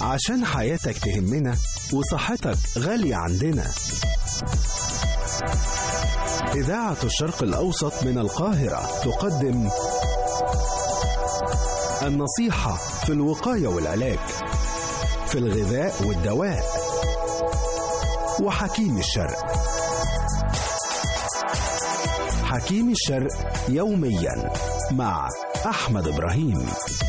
عشان حياتك تهمنا وصحتك غالية عندنا إذاعة الشرق الأوسط من القاهرة تقدم النصيحة في الوقاية والعلاج في الغذاء والدواء وحكيم الشرق حكيم الشرق يوميا مع أحمد إبراهيم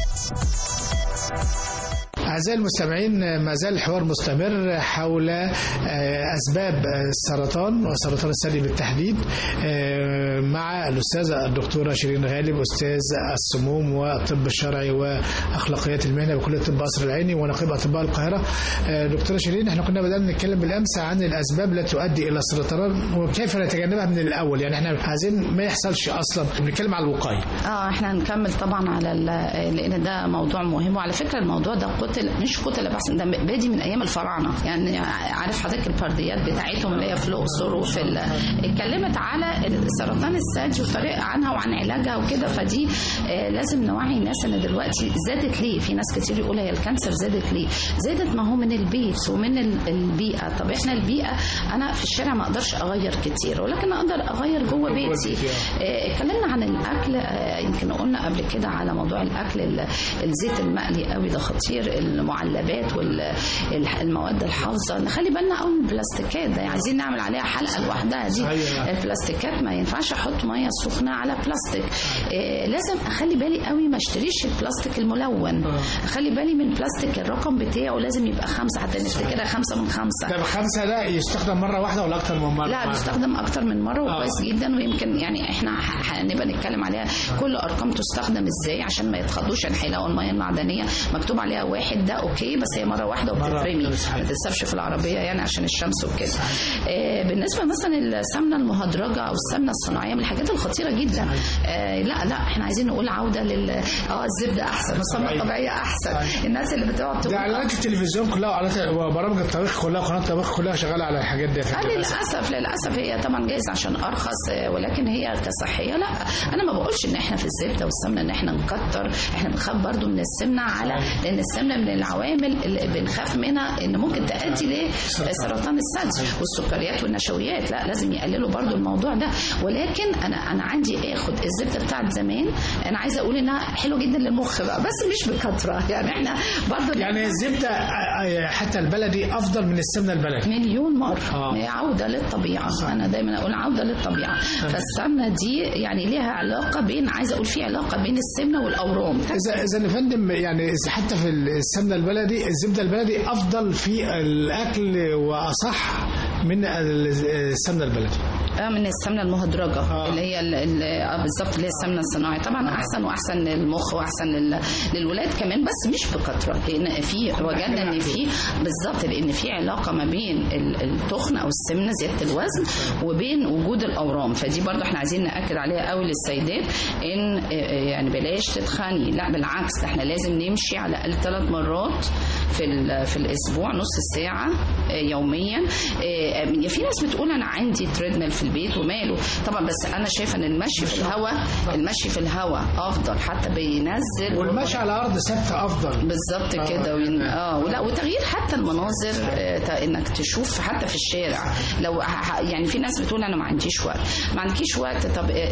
أعزائي المستمعين ما زال الحوار مستمر حول أسباب السرطان وسرطان الثدي بالتحديد مع الأستاذة الدكتورة شيرين غالب أستاذ السموم والطب الشرعي وأخلاقيات المهنة بكلية طب قصر العيني ونقيب أطباء القاهرة دكتورة شيرين احنا كنا بدأنا نتكلم بالأمس عن الأسباب التي تؤدي إلى السرطان وكيف نتجنبها من الأول يعني احنا عايزين ما يحصلش أصلا بنتكلم على الوقاية اه احنا هنكمل طبعا على لان ده موضوع مهم وعلى فكره الموضوع ده قتل مش قتل بس ده بادي من ايام الفراعنه يعني عارف حضرتك البرديات بتاعتهم اللي هي في الاقصر وفي اتكلمت على سرطان الثدي وطريقه عنها وعن علاجها وكده فدي آه لازم نوعي الناس ان دلوقتي زادت ليه في ناس كتير يقول هي الكانسر زادت ليه زادت ما هو من البيت ومن البيئه طب احنا البيئه انا في الشارع ما اقدرش اغير كتير ولكن اقدر اغير جوه بيتي اتكلمنا عن الاكل آه يمكن قلنا قبل كده على موضوع الاكل الزيت المقلي قوي ده خطير المعلبات والمواد الحافظه نخلي بالنا قوي من البلاستيكات ده عايزين نعمل عليها حلقه لوحدها دي البلاستيكات ما ينفعش احط ميه سخنه على بلاستيك إيه لازم اخلي بالي قوي ما اشتريش البلاستيك الملون اخلي بالي من البلاستيك الرقم بتاعه لازم يبقى خمسه حتى نفتكرها خمسه من خمسه ده خمسه ده يستخدم مره واحده ولا اكتر من مره؟ لا بيستخدم اكتر من مره وكويس جدا ويمكن يعني احنا هنبقى نتكلم عليها كل ارقام تستخدم ازاي عشان ما يتخضوش هيلاقوا الميه المعدنيه مكتوب عليها واحد ده اوكي بس هي مره واحده وبتترمي ما تتسابش في العربيه يعني عشان الشمس وكده آه بالنسبه مثلا السمنه المهدرجه او السمنه الصناعيه من الحاجات الخطيره جدا آه لا لا احنا عايزين نقول عوده لل اه الزبده احسن السمنه الطبيعيه احسن الناس اللي بتقعد تقول ده اعلانات التلفزيون كلها وبرامج الطبيخ كلها وقناه الطبخ كلها شغاله على الحاجات دي آه للاسف للاسف هي طبعا جايز عشان ارخص ولكن هي كصحيه لا انا ما بقولش ان احنا في الزبده والسمنه ان احنا نكتر احنا بنخاف برضو من السمنه على لان السمنه من العوامل اللي بنخاف منها ان ممكن تؤدي لسرطان الثدي والسكريات والنشويات لا لازم يقللوا برضو الموضوع ده ولكن انا انا عندي اخد الزبده بتاعت زمان انا عايزه اقول انها حلوه جدا للمخ بقى بس مش بكثره يعني احنا برضو يعني الزبده حتى البلدي افضل من السمنه البلدي مليون مره آه. هي عوده للطبيعه صح. انا دايما اقول عوده للطبيعه فالسمنه دي يعني ليها علاقه بين عايزه اقول في علاقه بين السمنه والاورام اذا اذا يا فندم يعني حتى في السمنه البلدي الزبده البلدي افضل في الاكل واصح من السمنه البلدي اه من السمنه المهدرجه آه. اللي هي بالظبط اللي هي السمنه الصناعيه طبعا احسن واحسن للمخ واحسن للولاد كمان بس مش بكثره لان في وجدنا ان في بالظبط لان في علاقه ما بين التخن او السمنه زياده الوزن وبين وجود الاورام فدي برضو احنا عايزين ناكد عليها قوي للسيدات ان يعني بلاش تتخني لا بالعكس احنا لازم نمشي على الاقل ثلاث مرات في في الاسبوع نص ساعه يوميا في ناس بتقول انا عندي تريدميل في البيت وماله طبعا بس انا شايفه ان المشي في الهواء المشي في الهواء افضل حتى بينزل والمشي على ارض ثابته افضل بالظبط كده وين... اه ولا وتغيير حتى المناظر آه انك تشوف حتى في الشارع لو يعني في ناس بتقول انا ما عنديش وقت ما عندكيش وقت طب آه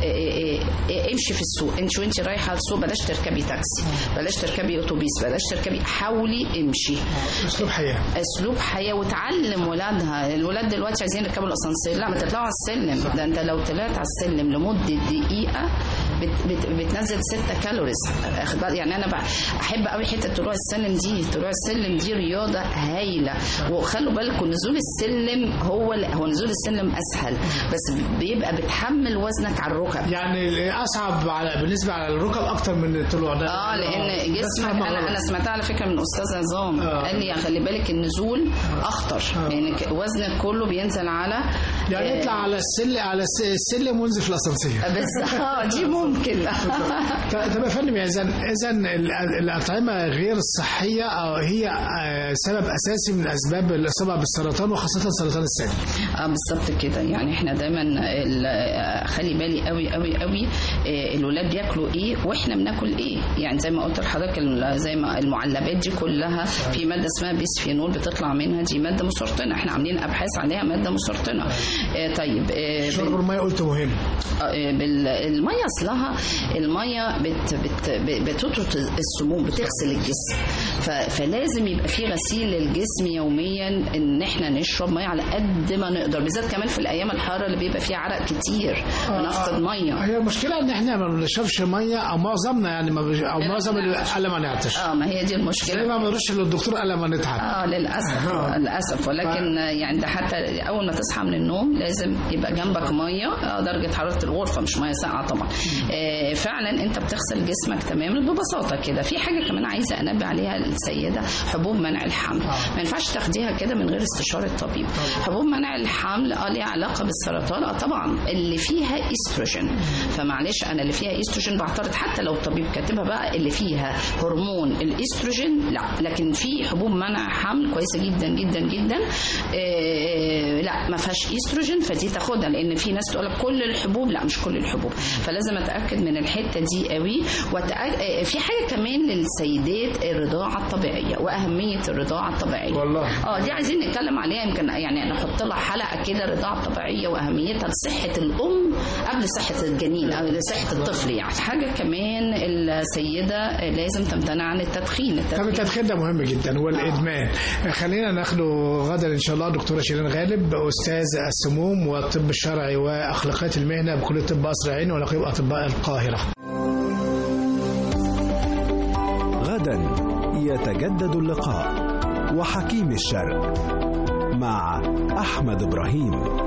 آه امشي في السوق انت وانت رايحه السوق بلاش تركبي تاكسي بلاش تركبي اتوبيس بلاش تركبي حاولي امشي اسلوب حياه اسلوب حياه وتعلم ولادها الولاد دلوقتي عايزين يركبوا الاسانسير لا ما تطلعوا على السلم ده انت لو طلعت على السلم لمده دقيقه بت بت بتنزل 6 كالوريز يعني انا احب قوي حته طلوع السلم دي طلوع السلم دي رياضه هايله وخلوا بالكم نزول السلم هو هو نزول السلم اسهل بس بيبقى بتحمل وزنك على الركب يعني اصعب على بالنسبه على الركب اكتر من الطلوع ده اه لان جسمك انا انا سمعتها على فكره من استاذ عظام آه. قال لي خلي بالك النزول اخطر آه. يعني وزنك كله بينزل على يعني يطلع على السلم على السلم وينزل في الاسانسير بس اه دي ممكن ممكن طب يا فندم اذا اذا الاطعمه غير الصحيه أو هي آه، سبب اساسي من اسباب الاصابه بالسرطان وخاصه سرطان الثدي اه بالظبط كده يعني احنا دايما ال- آه، خلي بالي قوي قوي قوي آه، الولاد بياكلوا ايه واحنا بناكل ايه يعني زي ما قلت لحضرتك ال- زي ما المعلبات دي كلها في ماده اسمها بيسفينول بتطلع منها دي ماده مسرطنه احنا عاملين ابحاث عليها ماده مسرطنه آه، طيب آه، شرب الميه قلت مهم الميه اصلها الميه بت بت بتطرد السموم بتغسل الجسم ف- فلازم يبقى في غسيل للجسم يوميا ان احنا نشرب ميه على قد ما نقدر بالذات كمان في الايام الحاره اللي بيبقى فيها عرق كتير بنفقد ميه هي المشكله ان احنا ما بنشربش ميه او معظمنا يعني ما بش... او معظم اللي قال ما نعطش اه ما هي دي زي المشكله ما بنرش للدكتور قال ما نتعب اه للاسف آه. للاسف ولكن يعني ده حتى اول ما تصحى من النوم لازم يبقى جنبك ميه آه درجه حراره الغرفه مش ميه ساقعه طبعا آه فعلا انت بتغسل جسمك تماما ببساطه كده في حاجه كمان عايزه انبه عليها السيده حبوب منع الحمل ما ينفعش تاخديها كده من غير استشاره الطبيب حبوب منع الحمل اه ليها علاقه بالسرطان اه طبعا اللي فيها استروجين فمعلش انا اللي فيها استروجين بعترض حتى لو الطبيب كاتبها بقى اللي فيها هرمون الاستروجين لا لكن في حبوب منع حمل كويسه جدا جدا جدا آه لا ما فيهاش استروجين فدي تاخدها لان في ناس تقول لك كل الحبوب لا مش كل الحبوب فلازم اتاكد من الحته دي قوي وأتأكد آه في حاجه كمان للسيدات الرضاعه الطبيعيه واهميه الرضاعه الطبيعيه والله. اه دي عايزين نتكلم عليها يمكن يعني نحط لها حلقه كده الرضاعه الطبيعيه واهميتها لصحه الام قبل صحه الجنين او لصحه الطفل يعني حاجه كمان السيده لازم تمتنع عن التدخين طب التدخين ده مهم جدا والادمان خلينا ناخده غدا ان شاء الله دكتوره شيرين غالب استاذ السموم والطب الشرعي واخلاقيات المهنه بكليه طب قصر عيني ونقيب اطباء القاهره غدا يتجدد اللقاء وحكيم الشرق مع أحمد إبراهيم